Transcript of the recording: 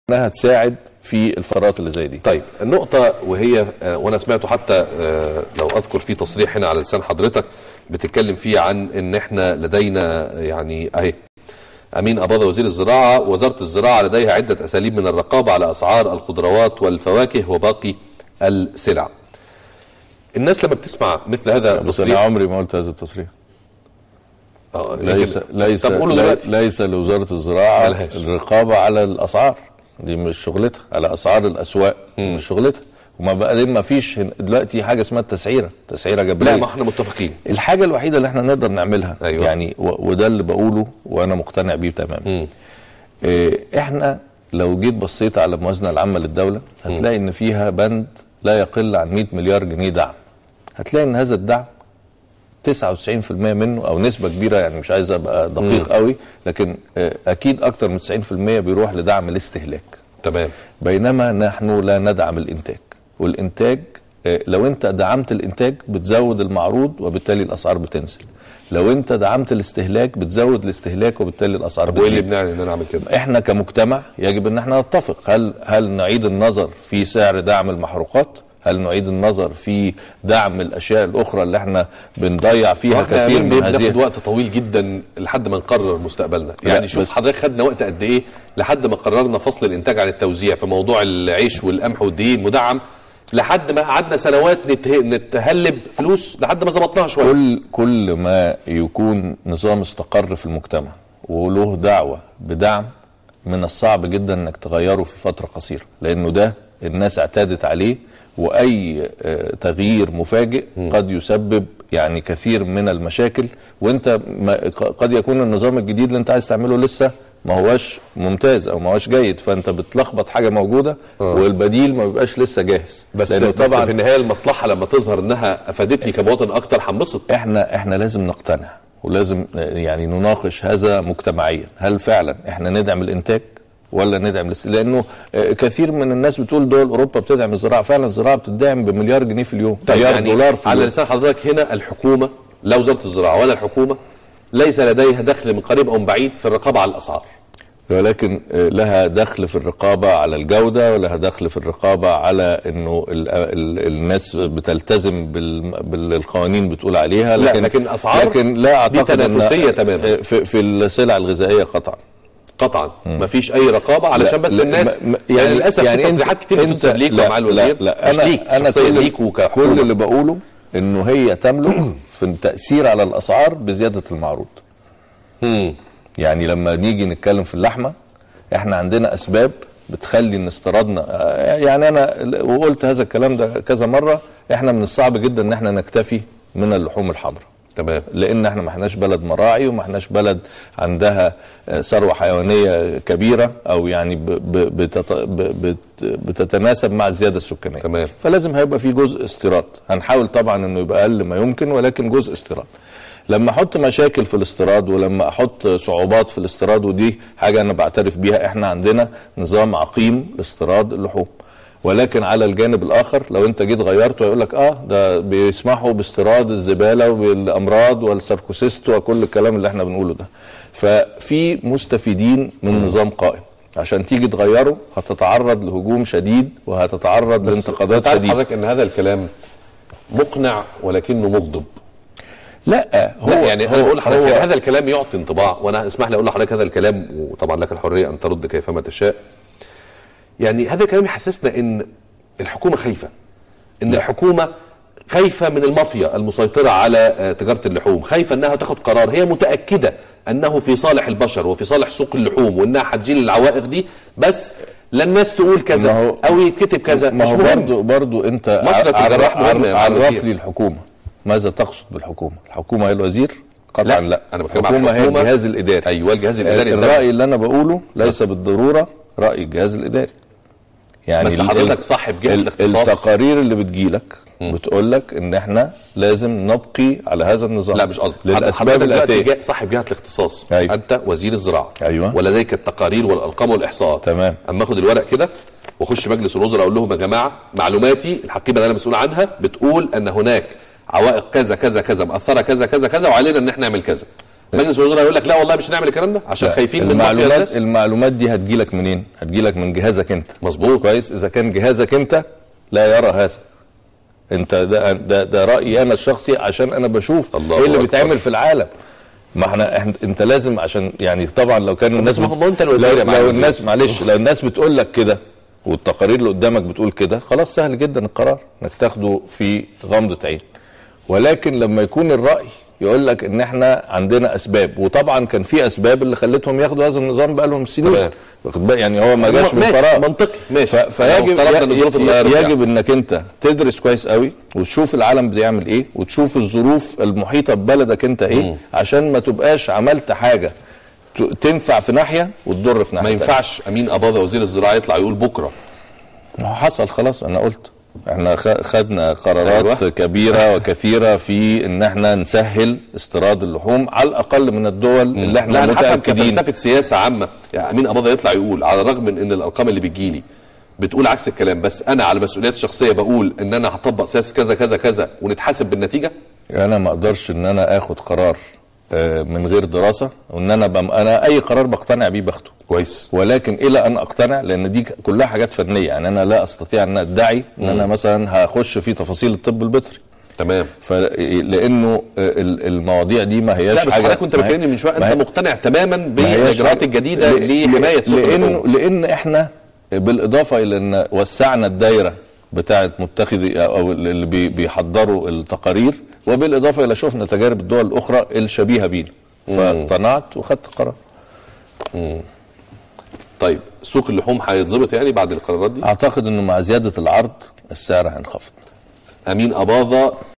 انها تساعد في الفترات اللي زي دي طيب النقطة وهي آه، وانا سمعته حتى آه، لو اذكر في تصريح هنا على لسان حضرتك بتتكلم فيه عن ان احنا لدينا يعني اهي امين اباضه وزير الزراعه وزاره الزراعه لديها عده اساليب من الرقابه على اسعار الخضروات والفواكه وباقي السلع. الناس لما بتسمع مثل هذا بس انا التصريح عمري ما قلت هذا التصريح آه، ليس يمكن- ليس طب قولوا لي- دلوقتي ليس لوزاره الزراعه ملهاش. الرقابه على الاسعار دي مش شغلتها على اسعار الاسواق مش شغلتها وما بعدين ما فيش هن- دلوقتي حاجه اسمها التسعيره تسعيره جبريه لا ما احنا متفقين الحاجه الوحيده اللي احنا نقدر نعملها أيوة. يعني و- وده اللي بقوله وانا مقتنع بيه تماما إيه احنا لو جيت بصيت على الموازنه العامه للدوله هتلاقي ان فيها بند لا يقل عن 100 مليار جنيه دعم هتلاقي ان هذا الدعم 99% منه او نسبه كبيره يعني مش عايز ابقى دقيق قوي لكن آه، اكيد اكتر من 90% بيروح لدعم الاستهلاك تمام بينما نحن لا ندعم الانتاج والانتاج آه، لو انت دعمت الانتاج بتزود المعروض وبالتالي الاسعار بتنزل لو انت دعمت الاستهلاك بتزود الاستهلاك وبالتالي الاسعار طب وايه اللي بتزيد بنعني ان انا اعمل كده؟ احنا كمجتمع يجب ان احنا نتفق هل هل نعيد النظر في سعر دعم المحروقات هل نعيد النظر في دعم الاشياء الاخرى اللي احنا بنضيع فيها احنا كثير من بناخد هذه وقت طويل جدا لحد ما نقرر مستقبلنا لا، يعني شوف بس- حضرتك خدنا وقت قد ايه لحد ما قررنا فصل الانتاج عن التوزيع في موضوع العيش والقمح والدقيق المدعم لحد ما قعدنا سنوات نته... نتهلب فلوس لحد ما ظبطناها شويه كل كل ما يكون نظام استقر في المجتمع وله دعوه بدعم من الصعب جدا انك تغيره في فتره قصيره لانه ده الناس اعتادت عليه واي آه، تغيير مفاجئ قد يسبب يعني كثير من المشاكل وانت ما قد يكون النظام الجديد اللي انت عايز تعمله لسه ما هوش ممتاز او ما هوش جيد فانت بتلخبط حاجه موجوده والبديل ما بيبقاش لسه جاهز بس لانه بس طبعا في النهايه المصلحه لما تظهر انها افادتني كمواطن اكتر هنبسط احنا احنا لازم نقتنع ولازم يعني نناقش هذا مجتمعيا هل فعلا احنا ندعم الانتاج ولا ندعم الاست... لانه آه، كثير من الناس بتقول دول اوروبا بتدعم الزراعه فعلا الزراعه بتدعم بمليار جنيه في اليوم مليار يعني دولار في على اليوم لسان حضرتك هنا الحكومه لا وزاره الزراعه ولا الحكومه ليس لديها دخل من قريب او من بعيد في الرقابه على الاسعار ولكن آه، لها دخل في الرقابة على الجودة ولها دخل في الرقابة على انه ال ال الناس بتلتزم بال بالقوانين بتقول عليها لا، لكن لكن أسعار لكن لا دي اعتقد إن- تنافسية تماماً. آه، في, في السلع الغذائية قطعا قطعا ما فيش اي رقابه علشان بس لا، الناس ما- ما- يعني, للاسف يعني في أنت- تصريحات كتير أنت- بتنسب ليك لا، ومع الوزير لا, لا مش انا ليك انا شخصيا كل ليك كل وكحكومه اللي بقوله انه هي تملك في التاثير على الاسعار بزياده المعروض مم. يعني لما نيجي نتكلم في اللحمه احنا عندنا اسباب بتخلي ان استيرادنا آه، يعني انا وقلت هذا الكلام ده كذا مره احنا من الصعب جدا ان احنا نكتفي من اللحوم الحمراء تمام لان احنا ما احناش بلد مراعي وما احناش بلد عندها آه، ثروه حيوانيه كبيره او يعني ب ب بتت ب بت بتتناسب مع الزياده السكانيه تمام. فلازم هيبقى في جزء استيراد هنحاول طبعا انه يبقى اقل ما يمكن ولكن جزء استيراد لما احط مشاكل في الاستيراد ولما احط صعوبات في الاستيراد ودي حاجه انا بعترف بيها احنا عندنا نظام عقيم لاستيراد اللحوم ولكن على الجانب الاخر لو انت جيت غيرته يقول لك اه ده بيسمحوا باستيراد الزباله والامراض والساركوسيست وكل الكلام اللي احنا بنقوله ده ففي مستفيدين من نظام قائم عشان تيجي تغيره هتتعرض لهجوم شديد وهتتعرض لانتقادات تعرف شديده حضرتك ان هذا الكلام مقنع ولكنه مغضب لا هو لا يعني انا هو- بقول لحضرتك هو- يعني هذا الكلام يعطي انطباع وانا اسمح لي اقول لحضرتك هذا الكلام وطبعا لك الحريه ان ترد كيفما تشاء يعني هذا الكلام يحسسنا ان الحكومه خايفه ان الحكومه خايفه من المافيا المسيطره على آه، تجاره اللحوم خايفه انها تاخد قرار هي متاكده انه في صالح البشر وفي صالح سوق اللحوم وانها هتجيل العوائق دي بس لا الناس تقول ما كذا هو- او يتكتب كذا ما مش هو مهم برضو برضو انت مشرط ع- الجراح عر- مهم يا عر- معالي عرف الوزير. لي الحكومه ماذا تقصد بالحكومه الحكومه هي الوزير قطعا لا، لا, أنا بتكلم عن الحكومه هي الحكومة. الجهاز الاداري ايوه الجهاز الاداري الدولي. الراي اللي انا بقوله ليس بالضروره راي الجهاز الاداري يعني بس ال- حضرتك ال- صاحب جهة ال- الاختصاص. التقارير اللي بتجيلك بتقول لك ان احنا لازم نبقي على هذا النظام لا مش قصدي للاسباب حضرتك دلوقتي الاتيه جا- صاحب جهه الاختصاص أيوة. انت وزير الزراعه أيوة. ولديك التقارير والارقام والاحصاءات تمام. اما اخد الورق كده واخش مجلس الوزراء اقول لهم يا جماعه معلوماتي الحقيبه اللي انا مسؤول عنها بتقول ان هناك عوائق كذا كذا كذا مأثره كذا كذا كذا وعلينا ان احنا نعمل كذا مجلس الوزراء يقول لك لا والله مش هنعمل الكلام ده عشان خايفين من مافيا المعلومات الناس المعلومات دي هتجيلك منين؟ هتجيلك من جهازك انت مظبوط كويس اذا كان جهازك انت لا يرى هذا انت ده ده, ده رايي انا الشخصي عشان انا بشوف الله ايه اللي أكبر. بيتعمل في العالم ما احنا, احنا انت لازم عشان يعني طبعا لو كان الناس ما هو- ما هو انت الوزير يا لو, معالي لو الوزير. الناس معلش لو الناس بتقول لك كده والتقارير اللي قدامك بتقول كده خلاص سهل جدا القرار انك تاخده في غمضه عين ولكن لما يكون الراي يقول لك ان احنا عندنا اسباب وطبعا كان في اسباب اللي خلتهم ياخدوا هذا النظام بقالهم سنين تمام. واخد بالك؟ يعني هو ما جاش من ماشي، فراغ منطقي ماشي ف- فيجب افترضنا ان ظروف اتغيرت يعني. يجب انك انت تدرس كويس قوي وتشوف العالم بيعمل ايه وتشوف الظروف المحيطه ببلدك انت ايه عشان ما تبقاش عملت حاجه ت- تنفع في ناحيه وتضر في ناحيه ما تانية. ينفعش امين اباظه وزير الزراعه يطلع يقول بكره ما هو حصل خلاص انا قلت احنا خ- خدنا قرارات أيوة. أيوة. كبيره وكثيره في ان احنا نسهل استيراد اللحوم على الاقل من الدول اللي لا احنا انا هفهم متاكدين كفلسفه سياسه عامه يعني امين اباظه يطلع يقول على الرغم من ان الارقام اللي بتجيلي بتقول عكس الكلام بس انا على مسؤولياتي الشخصيه بقول ان انا هطبق سياسه كذا كذا كذا ونتحاسب بالنتيجه انا ما اقدرش ان انا اخد قرار آه، من غير دراسه وان انا بم... انا اي قرار بقتنع بيه باخده كويس ولكن الى ان اقتنع لان دي كلها حاجات فنيه يعني انا لا استطيع ان ادعي ان انا مثلا هخش في تفاصيل الطب البيطري تمام ف... لانه ال- المواضيع دي ما هياش لا بس حاجه حضرتك كنت ما هي- بتكلمني من شويه ما هي- انت مقتنع تماما ما هياش بالاجراءات حاجة. الجديده ل- لحمايه سوق لانه اللحوم لان احنا بالاضافه الى ان وسعنا الدايره بتاعه متخذي او اللي بي- بيحضروا التقارير وبالاضافه الى شفنا تجارب الدول الاخرى الشبيهه بينا فاقتنعت وخدت قرار طيب سوق اللحوم هيتظبط يعني بعد القرارات دي اعتقد انه مع زياده العرض السعر هينخفض امين اباظه